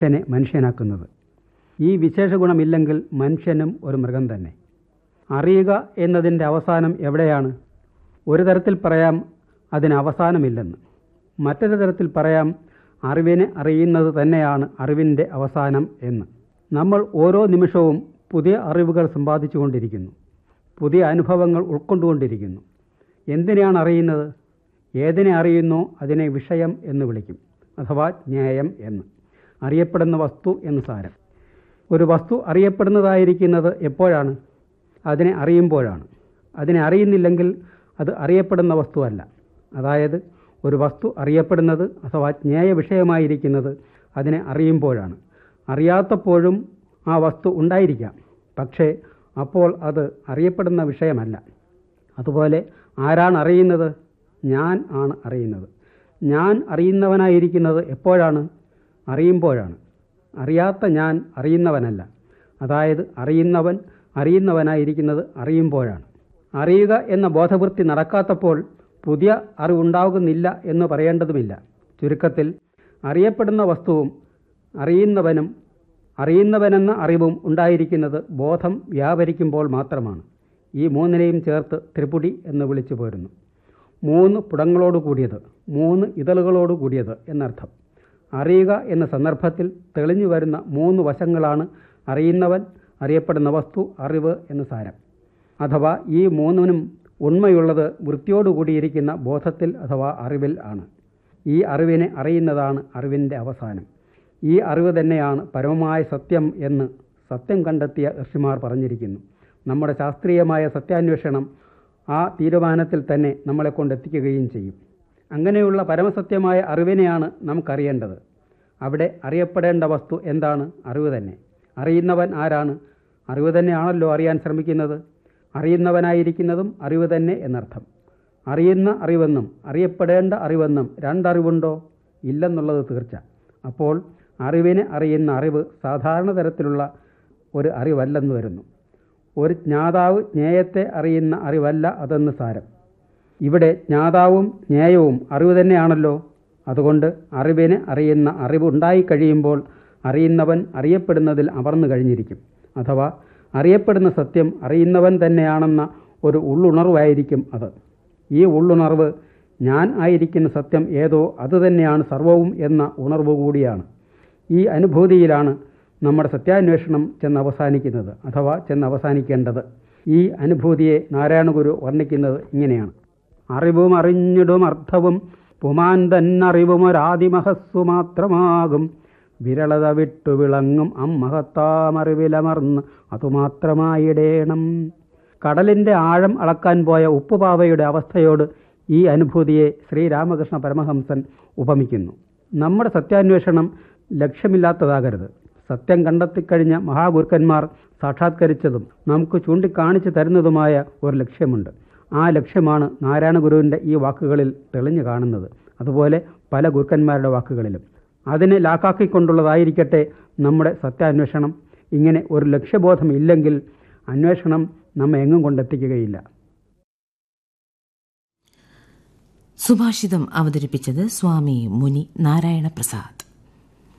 മനുഷ്യനെ മനുഷ്യനാക്കുന്നത് ഈ വിശേഷ ഗുണമില്ലെങ്കിൽ മനുഷ്യനും ഒരു മൃഗം തന്നെ അറിയുക എന്നതിൻ്റെ അവസാനം എവിടെയാണ് ഒരു തരത്തിൽ പറയാം അതിന് അവസാനമില്ലെന്ന് മറ്റൊരു തരത്തിൽ പറയാം അറിവിനെ അറിയുന്നത് തന്നെയാണ് അറിവിൻ്റെ അവസാനം എന്ന് നമ്മൾ ഓരോ നിമിഷവും പുതിയ അറിവുകൾ സമ്പാദിച്ചുകൊണ്ടിരിക്കുന്നു പുതിയ അനുഭവങ്ങൾ ഉൾക്കൊണ്ടുകൊണ്ടിരിക്കുന്നു എന്തിനെയാണ് അറിയുന്നത് ഏതിനെ അറിയുന്നോ അതിനെ വിഷയം എന്ന് വിളിക്കും അഥവാ ജ്ഞേയം എന്ന് അറിയപ്പെടുന്ന വസ്തു എന്ന് സാരം ഒരു വസ്തു അറിയപ്പെടുന്നതായിരിക്കുന്നത് എപ്പോഴാണ് അതിനെ അറിയുമ്പോഴാണ് അതിനെ അറിയുന്നില്ലെങ്കിൽ അത് അറിയപ്പെടുന്ന വസ്തുവല്ല അതായത് ഒരു വസ്തു അറിയപ്പെടുന്നത് അഥവാ ജ്ഞേയ വിഷയമായിരിക്കുന്നത് അതിനെ അറിയുമ്പോഴാണ് അറിയാത്തപ്പോഴും ആ വസ്തു ഉണ്ടായിരിക്കാം പക്ഷേ അപ്പോൾ അത് അറിയപ്പെടുന്ന വിഷയമല്ല അതുപോലെ ആരാണ് അറിയുന്നത് ഞാൻ ആണ് അറിയുന്നത് ഞാൻ അറിയുന്നവനായിരിക്കുന്നത് എപ്പോഴാണ് അറിയുമ്പോഴാണ് അറിയാത്ത ഞാൻ അറിയുന്നവനല്ല അതായത് അറിയുന്നവൻ അറിയുന്നവനായിരിക്കുന്നത് അറിയുമ്പോഴാണ് അറിയുക എന്ന ബോധവൃത്തി നടക്കാത്തപ്പോൾ പുതിയ അറിവുണ്ടാകുന്നില്ല എന്ന് പറയേണ്ടതുമില്ല ചുരുക്കത്തിൽ അറിയപ്പെടുന്ന വസ്തുവും അറിയുന്നവനും അറിയുന്നവനെന്ന അറിവും ഉണ്ടായിരിക്കുന്നത് ബോധം വ്യാപരിക്കുമ്പോൾ മാത്രമാണ് ഈ മൂന്നിനെയും ചേർത്ത് ത്രിപുടി എന്ന് വിളിച്ചു പോരുന്നു മൂന്ന് പുടങ്ങളോട് കൂടിയത് മൂന്ന് ഇതളുകളോട് കൂടിയത് എന്നർത്ഥം അറിയുക എന്ന സന്ദർഭത്തിൽ തെളിഞ്ഞു വരുന്ന മൂന്ന് വശങ്ങളാണ് അറിയുന്നവൻ അറിയപ്പെടുന്ന വസ്തു അറിവ് എന്ന് സാരം അഥവാ ഈ മൂന്നിനും ഉണ്മയുള്ളത് വൃത്തിയോടുകൂടിയിരിക്കുന്ന ബോധത്തിൽ അഥവാ അറിവിൽ ആണ് ഈ അറിവിനെ അറിയുന്നതാണ് അറിവിൻ്റെ അവസാനം ഈ അറിവ് തന്നെയാണ് പരമമായ സത്യം എന്ന് സത്യം കണ്ടെത്തിയ ഋഷിമാർ പറഞ്ഞിരിക്കുന്നു നമ്മുടെ ശാസ്ത്രീയമായ സത്യാന്വേഷണം ആ തീരുമാനത്തിൽ തന്നെ നമ്മളെ കൊണ്ടെത്തിക്കുകയും ചെയ്യും അങ്ങനെയുള്ള പരമസത്യമായ അറിവിനെയാണ് നമുക്കറിയേണ്ടത് അവിടെ അറിയപ്പെടേണ്ട വസ്തു എന്താണ് അറിവ് തന്നെ അറിയുന്നവൻ ആരാണ് അറിവ് തന്നെയാണല്ലോ അറിയാൻ ശ്രമിക്കുന്നത് അറിയുന്നവനായിരിക്കുന്നതും അറിവ് തന്നെ എന്നർത്ഥം അറിയുന്ന അറിവെന്നും അറിയപ്പെടേണ്ട അറിവെന്നും രണ്ടറിവുണ്ടോ ഇല്ലെന്നുള്ളത് തീർച്ച അപ്പോൾ അറിവിനെ അറിയുന്ന അറിവ് സാധാരണ തരത്തിലുള്ള ഒരു അറിവല്ലെന്ന് വരുന്നു ഒരു ജ്ഞാതാവ് ജ്ഞേയത്തെ അറിയുന്ന അറിവല്ല അതെന്ന് സാരം ഇവിടെ ജ്ഞാതാവും ജ്ഞേയവും അറിവ് തന്നെയാണല്ലോ അതുകൊണ്ട് അറിവിനെ അറിയുന്ന അറിവ് ഉണ്ടായിക്കഴിയുമ്പോൾ അറിയുന്നവൻ അറിയപ്പെടുന്നതിൽ അമർന്നു കഴിഞ്ഞിരിക്കും അഥവാ അറിയപ്പെടുന്ന സത്യം അറിയുന്നവൻ തന്നെയാണെന്ന ഒരു ഉള്ളുണർവായിരിക്കും അത് ഈ ഉള്ളുണർവ് ഞാൻ ആയിരിക്കുന്ന സത്യം ഏതോ അതുതന്നെയാണ് സർവവും എന്ന ഉണർവ് കൂടിയാണ് ഈ അനുഭൂതിയിലാണ് നമ്മുടെ സത്യാന്വേഷണം ചെന്ന് അവസാനിക്കുന്നത് അഥവാ ചെന്ന് അവസാനിക്കേണ്ടത് ഈ അനുഭൂതിയെ നാരായണഗുരു വർണ്ണിക്കുന്നത് ഇങ്ങനെയാണ് അറിവും അറിഞ്ഞിടും അർത്ഥവും പുമാൻ തന്നറിവും ഒരാദിമഹസ്സു മാത്രമാകും വിരളത വിട്ടു വിളങ്ങും അമ്മഹത്താമറിവിലമർന്ന് അതുമാത്രമായിടേണം കടലിൻ്റെ ആഴം അളക്കാൻ പോയ ഉപ്പുപാവയുടെ അവസ്ഥയോട് ഈ അനുഭൂതിയെ ശ്രീരാമകൃഷ്ണ പരമഹംസൻ ഉപമിക്കുന്നു നമ്മുടെ സത്യാന്വേഷണം ലക്ഷ്യമില്ലാത്തതാകരുത് സത്യം കണ്ടെത്തിക്കഴിഞ്ഞ മഹാഗുരുക്കന്മാർ സാക്ഷാത്കരിച്ചതും നമുക്ക് ചൂണ്ടിക്കാണിച്ചു തരുന്നതുമായ ഒരു ലക്ഷ്യമുണ്ട് ആ ലക്ഷ്യമാണ് നാരായണ ഗുരുവിൻ്റെ ഈ വാക്കുകളിൽ തെളിഞ്ഞു കാണുന്നത് അതുപോലെ പല ഗുരുക്കന്മാരുടെ വാക്കുകളിലും അതിനെ ലാക്കാക്കിക്കൊണ്ടുള്ളതായിരിക്കട്ടെ നമ്മുടെ സത്യാന്വേഷണം ഇങ്ങനെ ഒരു ലക്ഷ്യബോധം ഇല്ലെങ്കിൽ അന്വേഷണം നമ്മെ എങ്ങും കൊണ്ടെത്തിക്കുകയില്ല സുഭാഷിതം അവതരിപ്പിച്ചത് സ്വാമി മുനി നാരായണ പ്രസാദ്